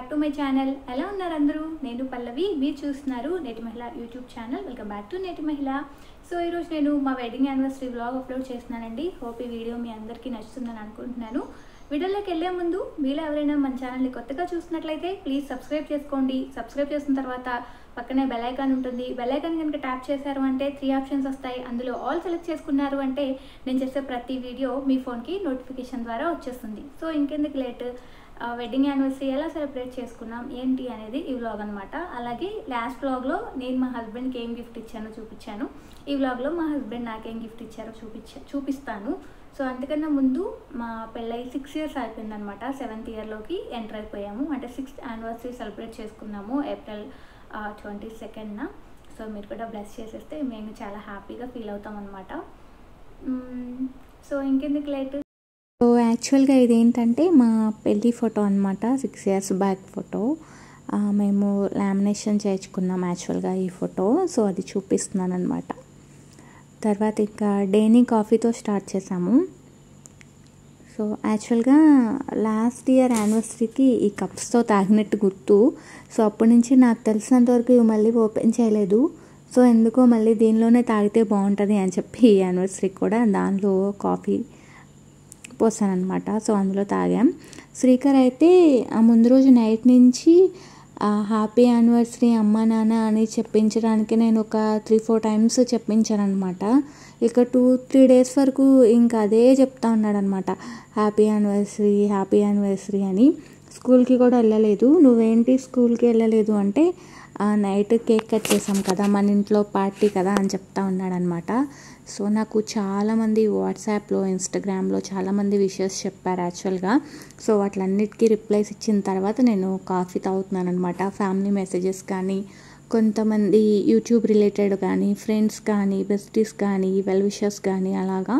to my channel ఎలా ఉన్నారు అందరూ నేను పల్లవి మీరు చూస్తున్నారు నేటి మహిళ YouTube channel welcome back to నేటి మహిళ సో ఈరోజు నేను మా వెడ్డింగ్ యానివర్సరీ వ్లాగ్ అప్లోడ్ చేస్తున్నానండి హోప్ ఈ వీడియో మీ అందరికీ నచ్చుతుందని అనుకుంటున్నాను వీడియోలోకి వెళ్ళే ముందు మీలో ఎవరైనా మన ఛానల్ని కొత్తగా చూసినట్లయితే ప్లీజ్ సబ్స్క్రైబ్ చేసుకోండి సబ్స్క్రైబ్ చేసిన తర్వాత పక్కనే బెల్ ఐకాన్ ఉంటుంది బెల్ ఐకాన్ కనుక ట్యాప్ చేశారు అంటే త్రీ ఆప్షన్స్ వస్తాయి అందులో ఆల్ సెలెక్ట్ చేసుకున్నారు అంటే నేను చేసే ప్రతి వీడియో మీ ఫోన్కి నోటిఫికేషన్ ద్వారా వచ్చేస్తుంది సో ఇంకెందుకు లేట్ వెడ్డింగ్ యానివర్సరీ ఎలా సెలబ్రేట్ చేసుకున్నాం ఏంటి అనేది ఈ వ్లాగ్ అనమాట అలాగే లాస్ట్ వ్లాగ్లో నేను మా హస్బెండ్కి ఏం గిఫ్ట్ ఇచ్చానో చూపించాను ఈ వ్లాగ్లో మా హస్బెండ్ నాకేం గిఫ్ట్ ఇచ్చారో చూపించా చూపిస్తాను సో అంతకన్నా ముందు మా పెళ్ళై సిక్స్ ఇయర్స్ అయిపోయిందనమాట సెవెంత్ ఇయర్లోకి ఎంటర్ అయిపోయాము అంటే సిక్స్త్ యానివర్సరీ సెలబ్రేట్ చేసుకున్నాము ఏప్రిల్ ట్వంటీ సెకండ్న సో మీరు కూడా బ్లెస్ చేసేస్తే మేము చాలా హ్యాపీగా ఫీల్ అవుతాం అనమాట సో ఇంకెందుకు లేట్ సో యాక్చువల్గా ఇది ఏంటంటే మా పెళ్ళి ఫోటో అనమాట సిక్స్ ఇయర్స్ బ్యాక్ ఫోటో మేము లామినేషన్ చేయించుకున్నాం యాక్చువల్గా ఈ ఫోటో సో అది చూపిస్తున్నాను అనమాట తర్వాత ఇంకా డైనీ కాఫీతో స్టార్ట్ చేసాము సో యాక్చువల్గా లాస్ట్ ఇయర్ యానివర్సరీకి ఈ కప్స్తో తాగినట్టు గుర్తు సో అప్పటి నుంచి నాకు తెలిసినంతవరకు ఇవి మళ్ళీ ఓపెన్ చేయలేదు సో ఎందుకో మళ్ళీ దీనిలోనే తాగితే బాగుంటుంది అని చెప్పి ఈ యానివర్సరీకి కూడా దానిలో కాఫీ పోసానమాట సో అందులో తాగాం శ్రీకర్ అయితే ఆ ముందు రోజు నైట్ నుంచి హ్యాపీ యానివర్సరీ అమ్మ నాన్న అని చెప్పించడానికి నేను ఒక త్రీ ఫోర్ టైమ్స్ చెప్పించాను అనమాట ఇక టూ త్రీ డేస్ వరకు ఇంకా అదే చెప్తా ఉన్నాడనమాట హ్యాపీ యానివర్సరీ హ్యాపీ యానివర్సరీ అని స్కూల్కి కూడా వెళ్ళలేదు నువ్వేంటి స్కూల్కి వెళ్ళలేదు అంటే నైట్ కేక్ కట్ చేసాం కదా మన ఇంట్లో పార్టీ కదా అని చెప్తా ఉన్నాడనమాట సో నాకు చాలామంది వాట్సాప్లో ఇన్స్టాగ్రామ్లో చాలామంది విషయస్ చెప్పారు యాక్చువల్గా సో వాటిలన్నిటికీ రిప్లైస్ ఇచ్చిన తర్వాత నేను కాఫీ తాగుతున్నాను అనమాట ఫ్యామిలీ మెసేజెస్ కానీ కొంతమంది యూట్యూబ్ రిలేటెడ్ కానీ ఫ్రెండ్స్ కానీ బెస్టీస్ కానీ వెల్ విషర్స్ కానీ అలాగా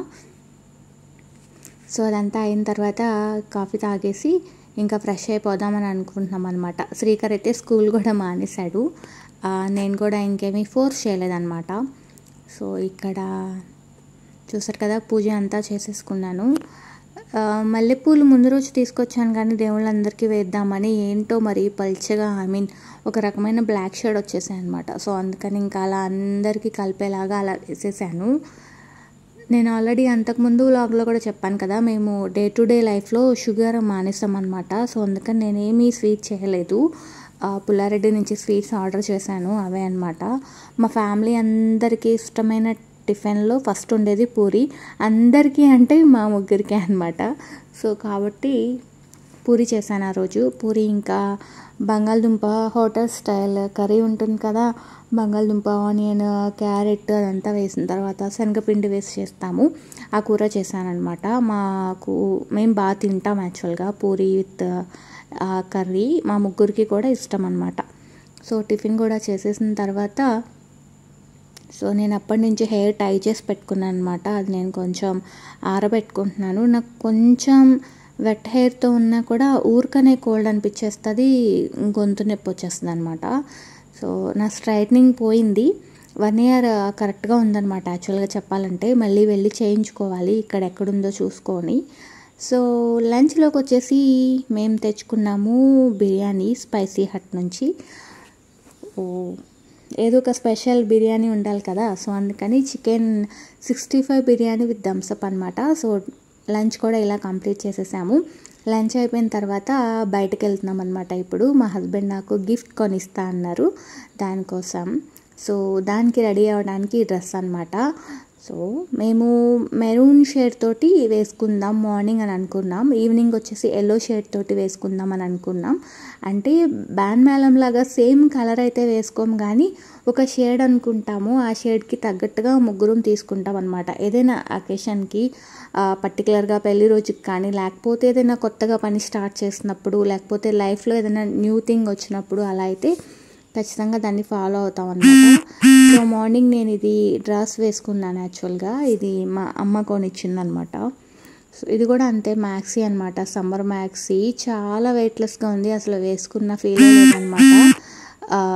సో అదంతా అయిన తర్వాత కాఫీ తాగేసి ఇంకా ఫ్రెష్ అయిపోదామని అనుకుంటున్నాం అనమాట శ్రీకర్ అయితే స్కూల్ కూడా మానేశాడు నేను కూడా ఇంకేమీ ఫోర్స్ చేయలేదన్నమాట సో ఇక్కడ చూసారు కదా పూజ అంతా చేసేసుకున్నాను మల్లెపూలు ముందు రోజు తీసుకొచ్చాను కానీ దేవుళ్ళందరికీ వేద్దామని ఏంటో మరి పల్చగా ఐ మీన్ ఒక రకమైన బ్లాక్ షేడ్ వచ్చేసాయి అనమాట సో అందుకని ఇంకా అలా అందరికీ కలిపేలాగా అలా వేసేసాను నేను ఆల్రెడీ అంతకుముందు వ్లాగ్లో కూడా చెప్పాను కదా మేము డే టు డే లైఫ్లో షుగర్ మానేస్తాం అనమాట సో అందుకని నేనేమీ స్వీట్ చేయలేదు పుల్లారెడ్డి నుంచి స్వీట్స్ ఆర్డర్ చేశాను అవే అనమాట మా ఫ్యామిలీ అందరికీ ఇష్టమైన టిఫిన్లో ఫస్ట్ ఉండేది పూరి అందరికీ అంటే మా ముగ్గురికి అనమాట సో కాబట్టి పూరి చేశాను ఆ రోజు పూరి ఇంకా బంగాళదుంప హోటల్ స్టైల్ కర్రీ ఉంటుంది కదా బంగాళదుంప ఆనియన్ క్యారెట్ అదంతా వేసిన తర్వాత శనగపిండి వేసి చేస్తాము ఆ కూర చేశానమాట మాకు మేము బాగా తింటాం యాక్చువల్గా పూరి విత్ కర్రీ మా ముగ్గురికి కూడా ఇష్టం అనమాట సో టిఫిన్ కూడా చేసేసిన తర్వాత సో నేను అప్పటి నుంచి హెయిర్ టై చేసి పెట్టుకున్నాను అనమాట అది నేను కొంచెం ఆరబెట్టుకుంటున్నాను నాకు కొంచెం వెట్ హెయిర్తో ఉన్నా కూడా ఊరికనే కోల్డ్ అనిపించేస్తుంది గొంతు నొప్పి వచ్చేస్తుంది అనమాట సో నా స్ట్రైట్నింగ్ పోయింది వన్ ఇయర్ కరెక్ట్గా ఉందన్నమాట యాక్చువల్గా చెప్పాలంటే మళ్ళీ వెళ్ళి చేయించుకోవాలి ఇక్కడ ఎక్కడుందో చూసుకొని సో లంచ్లోకి వచ్చేసి మేము తెచ్చుకున్నాము బిర్యానీ స్పైసీ హట్ నుంచి ఓ ఏదో ఒక స్పెషల్ బిర్యానీ ఉండాలి కదా సో అందుకని chicken sixty five biryani with Thums Up అనమాట సో లంచ్ కూడా ఇలా కంప్లీట్ చేసేసాము లంచ్ అయిపోయిన తర్వాత బయటకు వెళ్తున్నాం అనమాట ఇప్పుడు మా హస్బెండ్ నాకు గిఫ్ట్ కొనిస్తా అన్నారు దానికోసం సో దానికి రెడీ అవ్వడానికి డ్రెస్ అనమాట సో మేము మెరూన్ షేడ్ తోటి వేసుకుందాం మార్నింగ్ అని అనుకున్నాం ఈవినింగ్ వచ్చేసి ఎల్లో షేడ్ తోటి వేసుకుందాం అని అనుకున్నాం అంటే బ్యాన్ మేళం లాగా సేమ్ కలర్ అయితే వేసుకోం కానీ ఒక షేడ్ అనుకుంటాము ఆ షేడ్కి తగ్గట్టుగా ముగ్గురం తీసుకుంటాం అనమాట ఏదైనా అకేషన్కి పర్టికులర్గా పెళ్లి రోజుకి కానీ లేకపోతే ఏదైనా కొత్తగా పని స్టార్ట్ చేసినప్పుడు లేకపోతే లైఫ్లో ఏదైనా న్యూ థింగ్ వచ్చినప్పుడు అలా అయితే ఖచ్చితంగా దాన్ని ఫాలో అవుతాం అనమాట సో మార్నింగ్ నేను ఇది డ్రెస్ వేసుకున్నాను యాక్చువల్గా ఇది మా అమ్మ కొనిచ్చిందనమాట సో ఇది కూడా అంతే మ్యాక్సీ అనమాట సమ్మర్ మ్యాక్సీ చాలా వెయిట్లెస్గా ఉంది అసలు వేసుకున్న ఫీల్ లేదనమాట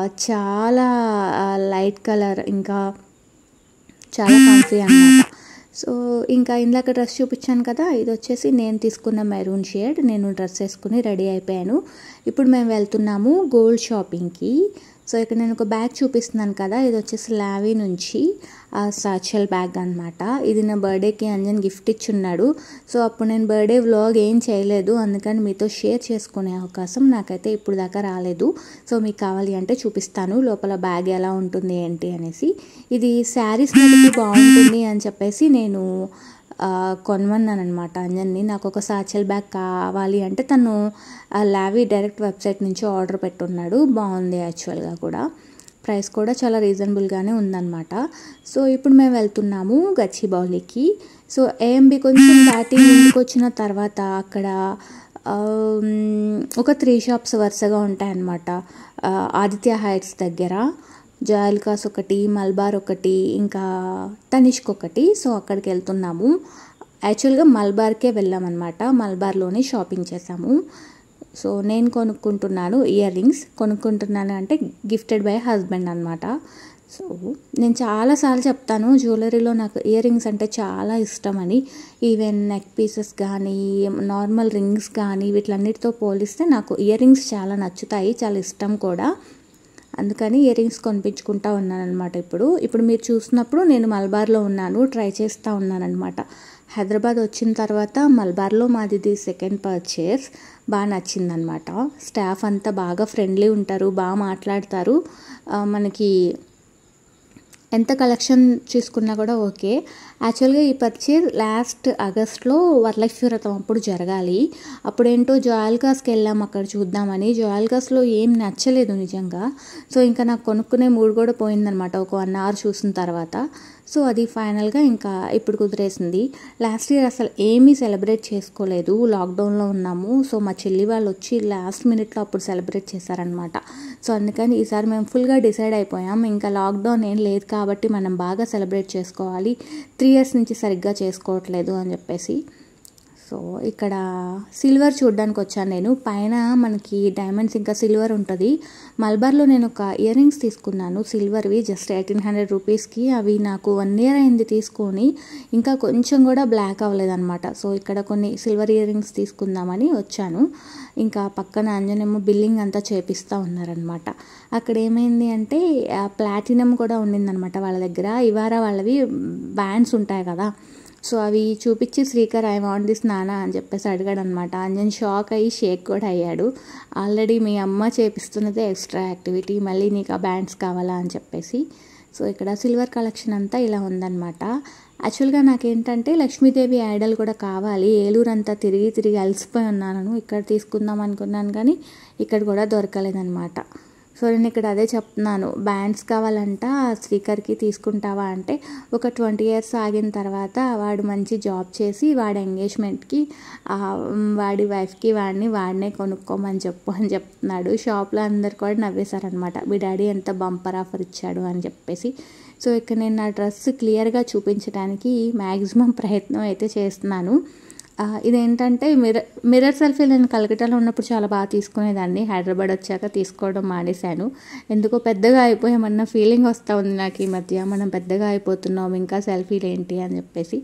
చాలా లైట్ కలర్ ఇంకా చాలా కంఫీ అనమాట సో ఇంకా ఇందాక డ్రెస్ చూపించాను కదా ఇది వచ్చేసి నేను తీసుకున్న మెరూన్ షేడ్ నేను డ్రెస్ వేసుకుని రెడీ అయిపోయాను ఇప్పుడు మేము వెళ్తున్నాము గోల్డ్ షాపింగ్కి సో ఇక్కడ నేను ఒక బ్యాగ్ చూపిస్తున్నాను కదా ఇది వచ్చేసి లావీ నుంచి ఆ సాచల్ బ్యాగ్ అనమాట ఇది నా బర్త్డేకి అంజన్ గిఫ్ట్ ఇచ్చున్నాడు సో అప్పుడు నేను బర్త్డే వ్లాగ్ ఏం చేయలేదు అందుకని మీతో షేర్ చేసుకునే అవకాశం నాకైతే ఇప్పుడు దాకా రాలేదు సో మీకు కావాలి అంటే చూపిస్తాను లోపల బ్యాగ్ ఎలా ఉంటుంది ఏంటి అనేసి ఇది శారీస్ మీదకి బాగుంటుంది అని చెప్పేసి నేను కొనమన్నాను అనమాట అంజన్ని నాకు ఒక సాచల్ బ్యాగ్ కావాలి అంటే తను లావీ డైరెక్ట్ వెబ్సైట్ నుంచి ఆర్డర్ పెట్టున్నాడు బాగుంది యాక్చువల్గా కూడా ప్రైస్ కూడా చాలా రీజనబుల్గానే ఉందన్నమాట సో ఇప్పుడు మేము వెళ్తున్నాము గచ్చిబౌలికి సో ఏఎంబి కొంచెం దాటి ముందుకు వచ్చిన తర్వాత అక్కడ ఒక త్రీ షాప్స్ వరుసగా ఉంటాయన్నమాట ఆదిత్య హైట్స్ దగ్గర జాయల్కాస్ ఒకటి మల్బార్ ఒకటి ఇంకా తనిష్క్ ఒకటి సో అక్కడికి వెళ్తున్నాము యాక్చువల్గా మల్బార్కే వెళ్ళామన్నమాట మల్బార్లోనే షాపింగ్ చేసాము సో నేను కొనుక్కుంటున్నాను ఇయర్ రింగ్స్ కొనుక్కుంటున్నాను అంటే గిఫ్టెడ్ బై హస్బెండ్ అనమాట సో నేను చాలాసార్లు చెప్తాను జ్యువెలరీలో నాకు ఇయర్ రింగ్స్ అంటే చాలా ఇష్టం అని ఈవెన్ నెక్ పీసెస్ కానీ నార్మల్ రింగ్స్ కానీ వీటిలన్నిటితో పోలిస్తే నాకు ఇయర్ రింగ్స్ చాలా నచ్చుతాయి చాలా ఇష్టం కూడా అందుకని ఇయర్ రింగ్స్ కొనిపించుకుంటా ఉన్నాను అనమాట ఇప్పుడు ఇప్పుడు మీరు చూసినప్పుడు నేను మల్బార్లో ఉన్నాను ట్రై చేస్తూ ఉన్నాను అనమాట హైదరాబాద్ వచ్చిన తర్వాత మల్బార్లో మాది ఇది సెకండ్ పర్చేస్ బాగా నచ్చిందనమాట స్టాఫ్ అంతా బాగా ఫ్రెండ్లీ ఉంటారు బాగా మాట్లాడతారు మనకి ఎంత కలెక్షన్ చూసుకున్నా కూడా ఓకే యాక్చువల్గా ఈ పర్చేజ్ లాస్ట్ ఆగస్ట్లో వరలక్ష్మి వ్రతం అప్పుడు జరగాలి అప్పుడేంటో జోయల్గాస్కి వెళ్ళాం అక్కడ చూద్దామని జోయల్గాస్లో ఏం నచ్చలేదు నిజంగా సో ఇంకా నాకు కొనుక్కునే మూడు కూడా పోయిందనమాట ఒక వన్ అవర్ చూసిన తర్వాత సో అది ఫైనల్గా ఇంకా ఇప్పుడు కుదిరేసింది లాస్ట్ ఇయర్ అసలు ఏమీ సెలబ్రేట్ చేసుకోలేదు లాక్డౌన్లో ఉన్నాము సో మా చెల్లి వాళ్ళు వచ్చి లాస్ట్ మినిట్లో అప్పుడు సెలబ్రేట్ చేశారనమాట సో అందుకని ఈసారి మేము ఫుల్గా డిసైడ్ అయిపోయాం ఇంకా లాక్డౌన్ ఏం లేదు కాబట్టి మనం బాగా సెలబ్రేట్ చేసుకోవాలి త్రీ ఇయర్స్ నుంచి సరిగ్గా చేసుకోవట్లేదు అని చెప్పేసి సో ఇక్కడ సిల్వర్ చూడడానికి వచ్చాను నేను పైన మనకి డైమండ్స్ ఇంకా సిల్వర్ ఉంటుంది మల్బార్లో నేను ఒక ఇయర్ రింగ్స్ తీసుకున్నాను సిల్వర్వి జస్ట్ ఎయిటీన్ హండ్రెడ్ రూపీస్కి అవి నాకు వన్ ఇయర్ అయింది తీసుకొని ఇంకా కొంచెం కూడా బ్లాక్ అవ్వలేదన్నమాట సో ఇక్కడ కొన్ని సిల్వర్ ఇయర్ రింగ్స్ తీసుకుందామని వచ్చాను ఇంకా పక్కన అంజనేమో బిల్లింగ్ అంతా చేపిస్తూ ఉన్నారనమాట అక్కడ ఏమైంది అంటే ప్లాటినం కూడా ఉండిందనమాట వాళ్ళ దగ్గర ఇవారా వాళ్ళవి బ్యాండ్స్ ఉంటాయి కదా సో అవి చూపించి శ్రీకర్ ఐ వాంట్ దిస్ నానా అని చెప్పేసి అడిగాడు అనమాట అంజన్ షాక్ అయ్యి షేక్ కూడా అయ్యాడు ఆల్రెడీ మీ అమ్మ చేపిస్తున్నదే ఎక్స్ట్రా యాక్టివిటీ మళ్ళీ నీకు ఆ బ్యాండ్స్ కావాలా అని చెప్పేసి సో ఇక్కడ సిల్వర్ కలెక్షన్ అంతా ఇలా ఉందన్నమాట యాక్చువల్గా నాకేంటంటే లక్ష్మీదేవి ఐడల్ కూడా కావాలి ఏలూరు అంతా తిరిగి తిరిగి అలసిపోయి ఉన్నాను ఇక్కడ తీసుకుందాం అనుకున్నాను కానీ ఇక్కడ కూడా దొరకలేదన్నమాట సో నేను ఇక్కడ అదే చెప్తున్నాను బ్యాండ్స్ కావాలంట స్పీకర్కి తీసుకుంటావా అంటే ఒక ట్వంటీ ఇయర్స్ ఆగిన తర్వాత వాడు మంచి జాబ్ చేసి వాడి ఎంగేజ్మెంట్కి వాడి వైఫ్కి వాడిని వాడినే కొనుక్కోమని చెప్పు అని చెప్తున్నాడు షాప్లో అందరు కూడా నవ్వేశారనమాట మీ డాడీ ఎంత బంపర్ ఆఫర్ ఇచ్చాడు అని చెప్పేసి సో ఇక్కడ నేను నా డ్రెస్ క్లియర్గా చూపించడానికి మ్యాక్సిమం ప్రయత్నం అయితే చేస్తున్నాను ఇదేంటంటే మిర్రర్ మిర్రర్ సెల్ఫీ నేను కలకటాలో ఉన్నప్పుడు చాలా బాగా తీసుకునేదాన్ని హైదరాబాద్ వచ్చాక తీసుకోవడం మానేశాను ఎందుకో పెద్దగా అయిపోయామన్న ఫీలింగ్ వస్తూ ఉంది నాకు ఈ మధ్య మనం పెద్దగా అయిపోతున్నాం ఇంకా సెల్ఫీలు ఏంటి అని చెప్పేసి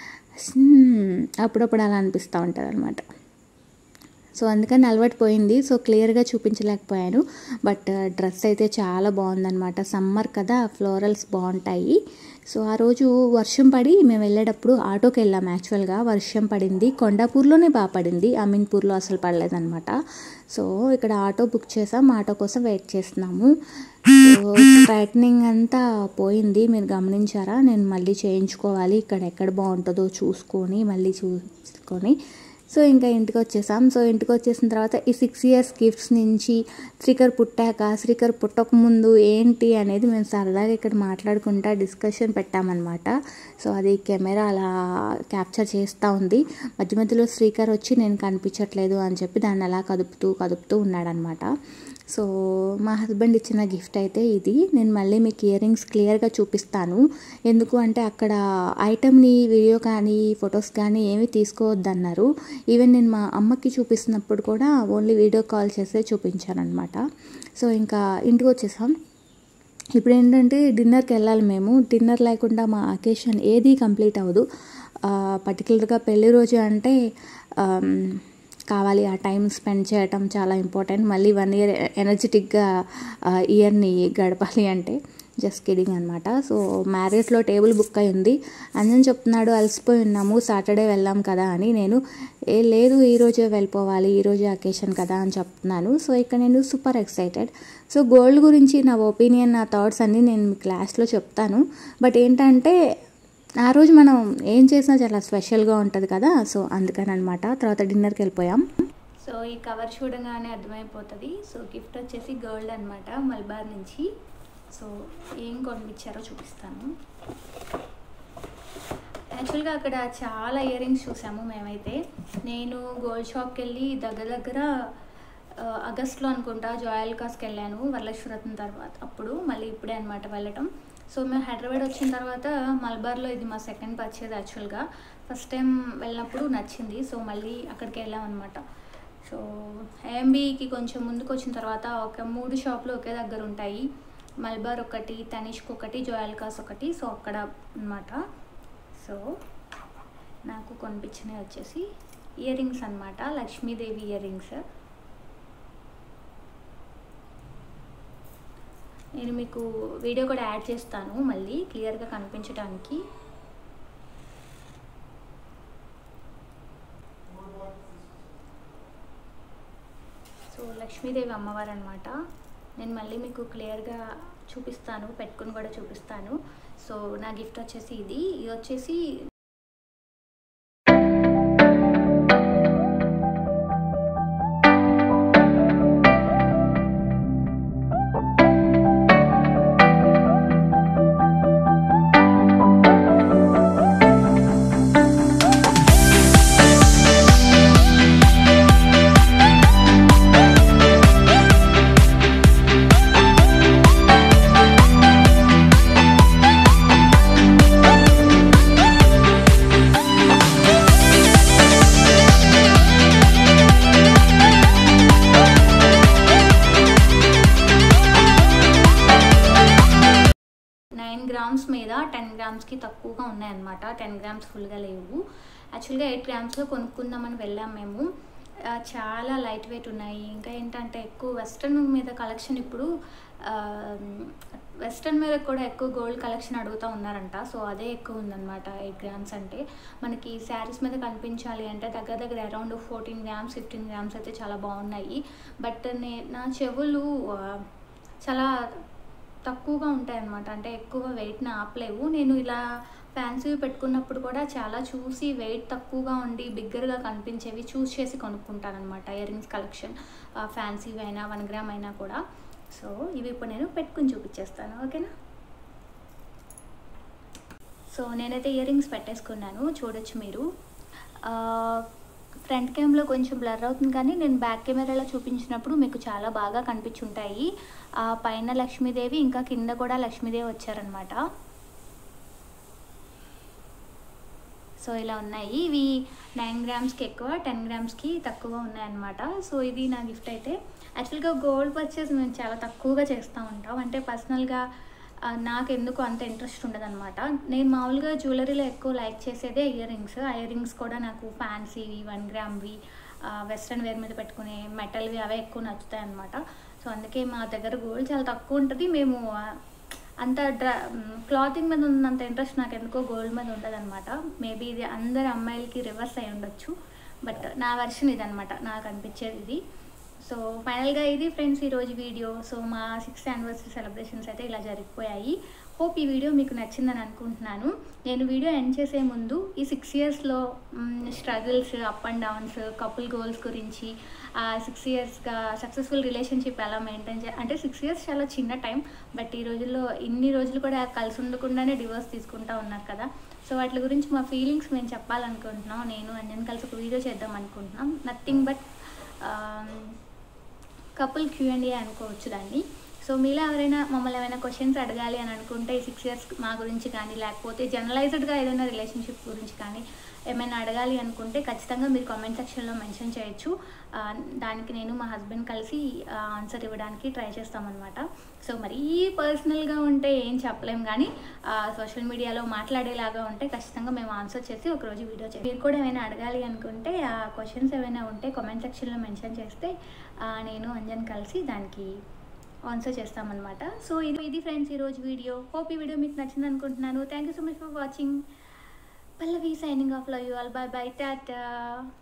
అప్పుడప్పుడు అలా అనిపిస్తూ ఉంటుంది అనమాట సో అందుకని అలవాటు పోయింది సో క్లియర్గా చూపించలేకపోయాను బట్ డ్రెస్ అయితే చాలా బాగుందన్నమాట సమ్మర్ కదా ఫ్లోరల్స్ బాగుంటాయి సో ఆ రోజు వర్షం పడి మేము వెళ్ళేటప్పుడు ఆటోకి వెళ్ళాం యాక్చువల్గా వర్షం పడింది కొండాపూర్లోనే బాగా పడింది అమీన్పూర్లో అసలు పడలేదన్నమాట సో ఇక్కడ ఆటో బుక్ చేసాం ఆటో కోసం వెయిట్ చేస్తున్నాము సో స్ట్రైట్నింగ్ అంతా పోయింది మీరు గమనించారా నేను మళ్ళీ చేయించుకోవాలి ఇక్కడ ఎక్కడ బాగుంటుందో చూసుకొని మళ్ళీ చూసుకొని సో ఇంకా ఇంటికి వచ్చేసాం సో ఇంటికి వచ్చేసిన తర్వాత ఈ సిక్స్ ఇయర్స్ గిఫ్ట్స్ నుంచి శ్రీకర్ పుట్టాక శ్రీకర్ పుట్టక ముందు ఏంటి అనేది మేము సరదాగా ఇక్కడ మాట్లాడుకుంటా డిస్కషన్ పెట్టామన్నమాట సో అది కెమెరా అలా క్యాప్చర్ చేస్తూ ఉంది మధ్య మధ్యలో శ్రీకర్ వచ్చి నేను కనిపించట్లేదు అని చెప్పి దాన్ని అలా కదుపుతూ కదుపుతూ ఉన్నాడనమాట సో మా హస్బెండ్ ఇచ్చిన గిఫ్ట్ అయితే ఇది నేను మళ్ళీ మీకు ఇయర్ రింగ్స్ క్లియర్గా చూపిస్తాను ఎందుకు అంటే అక్కడ ఐటమ్ని వీడియో కానీ ఫొటోస్ కానీ ఏమీ తీసుకోవద్దన్నారు ఈవెన్ నేను మా అమ్మకి చూపిస్తున్నప్పుడు కూడా ఓన్లీ వీడియో కాల్ చేసే చూపించాను అనమాట సో ఇంకా ఇంటికి వచ్చేసాం ఇప్పుడు ఏంటంటే డిన్నర్కి వెళ్ళాలి మేము డిన్నర్ లేకుండా మా అకేషన్ ఏది కంప్లీట్ అవ్వదు పర్టికులర్గా పెళ్లి రోజు అంటే ఆమ్, కావాలి ఆ టైం స్పెండ్ చేయటం చాలా ఇంపార్టెంట్ మళ్ళీ వన్ ఇయర్ ఎనర్జెటిక్గా ఇయర్ని గడపాలి అంటే జస్ట్ కిడింగ్ అనమాట సో మ్యారేజ్లో టేబుల్ బుక్ అయి ఉంది అంజన్ చెప్తున్నాడు అలసిపోయి ఉన్నాము సాటర్డే వెళ్ళాం కదా అని నేను ఏ లేదు ఈరోజే వెళ్ళిపోవాలి ఈరోజే అకేషన్ కదా అని చెప్తున్నాను సో ఇక్కడ నేను సూపర్ ఎక్సైటెడ్ సో గోల్డ్ గురించి నా ఒపీనియన్ నా థాట్స్ అన్నీ నేను మీ క్లాస్లో చెప్తాను బట్ ఏంటంటే ఆ రోజు మనం ఏం చేసినా చాలా స్పెషల్గా ఉంటుంది కదా సో అందుకని అనమాట తర్వాత డిన్నర్కి వెళ్ళిపోయాం సో ఈ కవర్ చూడగానే అర్థమైపోతుంది సో గిఫ్ట్ వచ్చేసి గోల్డ్ అనమాట మల్బార్ నుంచి సో ఏం కొనిపించారో చూపిస్తాను యాక్చువల్గా అక్కడ చాలా ఇయర్ రింగ్స్ చూసాము మేమైతే నేను గోల్డ్ షాప్కి వెళ్ళి దగ్గర దగ్గర ఆ, ఆగస్ట్లో అనుకుంటా జాయల్ కాస్కి వెళ్ళాను వరలక్ష్మరత్న తర్వాత అప్పుడు మళ్ళీ ఇప్పుడే అనమాట వెళ్ళటం సో మేము హైదరాబాద్ వచ్చిన తర్వాత మల్బార్లో ఇది మా సెకండ్ పర్చేజ్ యాక్చువల్గా ఫస్ట్ టైం వెళ్ళినప్పుడు నచ్చింది సో మళ్ళీ అక్కడికి వెళ్ళాం అనమాట సో ఏఎంబీకి కొంచెం ముందుకు వచ్చిన తర్వాత ఒక మూడు షాపులు ఒకే దగ్గర ఉంటాయి మల్బార్ ఒకటి తనిష్క్ ఒకటి జోయల్కాస్ ఒకటి సో అక్కడ అనమాట సో నాకు కొనిపించినవి వచ్చేసి ఇయర్ రింగ్స్ అనమాట లక్ష్మీదేవి ఇయర్ రింగ్స్ నేను మీకు వీడియో కూడా యాడ్ చేస్తాను మళ్ళీ క్లియర్గా కనిపించడానికి సో లక్ష్మీదేవి అమ్మవారు అనమాట నేను మళ్ళీ మీకు క్లియర్గా చూపిస్తాను పెట్టుకుని కూడా చూపిస్తాను సో నా గిఫ్ట్ వచ్చేసి ఇది ఇది వచ్చేసి నైన్ గ్రామ్స్ మీద టెన్ గ్రామ్స్కి తక్కువగా ఉన్నాయన్నమాట టెన్ గ్రామ్స్ ఫుల్గా లేవు యాక్చువల్గా ఎయిట్ గ్రామ్స్లో కొనుక్కుందామని వెళ్ళాం మేము ఆ, చాలా లైట్ వెయిట్ ఉన్నాయి ఇంకా ఏంటంటే ఎక్కువ వెస్ట్రన్ మీద కలెక్షన్ ఇప్పుడు వెస్ట్రన్ మీద కూడా ఎక్కువ గోల్డ్ కలెక్షన్ అడుగుతూ ఉన్నారంట సో అదే ఎక్కువ ఉందన్నమాట ఎయిట్ గ్రామ్స్ అంటే మనకి శారీస్ మీద కనిపించాలి అంటే దగ్గర దగ్గర around fourteen grams fifteen grams అయితే చాలా బాగున్నాయి బట్ నే నా చెవులు ఆ, చాలా తక్కువగా ఉంటాయి అన్నమాట అంటే ఎక్కువ వెయిట్ని ఆపలేవు నేను ఇలా ఫ్యాన్సీ పెట్టుకున్నప్పుడు కూడా చాలా చూసి వెయిట్ తక్కువగా ఉండి బిగ్గరగా కనిపించేవి చూస్ చేసి కొనుక్కుంటాను అనమాట ఇయర్ రింగ్స్ కలెక్షన్ ఫ్యాన్సీవి అయినా వన్ గ్రామ్ అయినా కూడా సో ఇవి ఇప్పుడు నేను పెట్టుకుని చూపించేస్తాను ఓకేనా సో నేనైతే ఇయర్ రింగ్స్ పెట్టేసుకున్నాను చూడొచ్చు మీరు ఫ్రంట్ కెమెరాలో కొంచెం బ్లర్ అవుతుంది కానీ నేను బ్యాక్ కెమెరాలో చూపించినప్పుడు మీకు చాలా బాగా కనిపించుంటాయి ఆ పైన లక్ష్మీదేవి ఇంకా కింద కూడా లక్ష్మీదేవి వచ్చారనమాట సో ఇలా ఉన్నాయి ఇవి నైన్ గ్రామ్స్కి ఎక్కువ టెన్ గ్రామ్స్కి తక్కువ ఉన్నాయన్నమాట సో ఇది నా గిఫ్ట్ అయితే యాక్చువల్గా గోల్డ్ పర్చేస్ మేము చాలా తక్కువగా చేస్తూ ఉంటాం అంటే పర్సనల్గా నాకు ఎందుకు అంత ఇంట్రెస్ట్ ఉండదన్నమాట నేను మామూలుగా జ్యువెలరీలో ఎక్కువ లైక్ చేసేదే ఇయర్ రింగ్స్ ఆ ఇయర్ రింగ్స్ కూడా నాకు ఫ్యాన్సీవి వన్ గ్రామ్వి వెస్ట్రన్ వేర్ మీద పెట్టుకునే మెటల్వి అవే ఎక్కువ నచ్చుతాయి అనమాట సో అందుకే మా దగ్గర గోల్డ్ చాలా తక్కువ ఉంటుంది మేము ఆ, అంత డ్ర క్లాతింగ్ మీద ఉన్నంత ఇంట్రెస్ట్ నాకు ఎందుకో గోల్డ్ మీద ఉండదు అనమాట మేబీ ఇది అందరి అమ్మాయిలకి రివర్స్ అయి ఉండొచ్చు బట్ నా వర్షన్ ఇదనమాట నాకు అనిపించేది ఇది సో ఫైనల్గా ఇది ఫ్రెండ్స్ ఈరోజు వీడియో సో మా సిక్స్త్ యానివర్సరీ సెలబ్రేషన్స్ అయితే ఇలా జరిగిపోయాయి హోప్ ఈ వీడియో మీకు నచ్చిందని అనుకుంటున్నాను నేను వీడియో ఎండ్ చేసే ముందు ఈ సిక్స్ ఇయర్స్లో struggles up and downs couple goals గురించి సిక్స్ ఇయర్స్గా సక్సెస్ఫుల్ రిలేషన్షిప్ ఎలా మెయింటైన్ చే అంటే సిక్స్ ఇయర్స్ చాలా చిన్న టైం బట్ ఈ రోజుల్లో ఇన్ని రోజులు కూడా కలిసి ఉండకుండానే డివోర్స్ తీసుకుంటా ఉన్నారు కదా సో వాటి గురించి మా ఫీలింగ్స్ మేము చెప్పాలనుకుంటున్నాం నేను అంజన్ కలిసి ఒక వీడియో చేద్దాం అనుకుంటున్నాం నథింగ్ బట్ కపుల్ క్యూఎండి అనుకోవచ్చు దాన్ని సో సో మీలో ఎవరైనా మమ్మల్ని ఏమైనా క్వశ్చన్స్ అడగాలి అని అనుకుంటే సిక్స్ ఇయర్స్ మా గురించి కానీ లేకపోతే జనరలైజ్డ్గా ఏదైనా రిలేషన్షిప్ గురించి కానీ ఏమైనా అడగాలి అనుకుంటే ఖచ్చితంగా మీరు కామెంట్ సెక్షన్లో మెన్షన్ చేయొచ్చు ఆ, దానికి నేను మా హస్బెండ్ కలిసి ఆన్సర్ ఇవ్వడానికి ట్రై చేస్తామన్నమాట సో మరీ పర్సనల్గా ఉంటే ఏం చెప్పలేం కానీ సోషల్ మీడియాలో మాట్లాడేలాగా ఉంటే ఖచ్చితంగా మేము ఆన్సర్ చేసి ఒకరోజు వీడియో చేస్తాం మీరు కూడా ఏమైనా అడగాలి అనుకుంటే ఆ క్వశ్చన్స్ ఏమైనా ఉంటే కామెంట్ సెక్షన్లో మెన్షన్ చేస్తే ఆ, నేను అంజన్ కలిసి దానికి ఆన్సర్ చేస్తామన్నమాట సో ఇది ఇది ఫ్రెండ్స్ ఈరోజు వీడియో హోప్ ఈ వీడియో మీకు నచ్చింది అనుకుంటున్నాను thank you so much for watching Pallavi signing off love you all bye bye Tata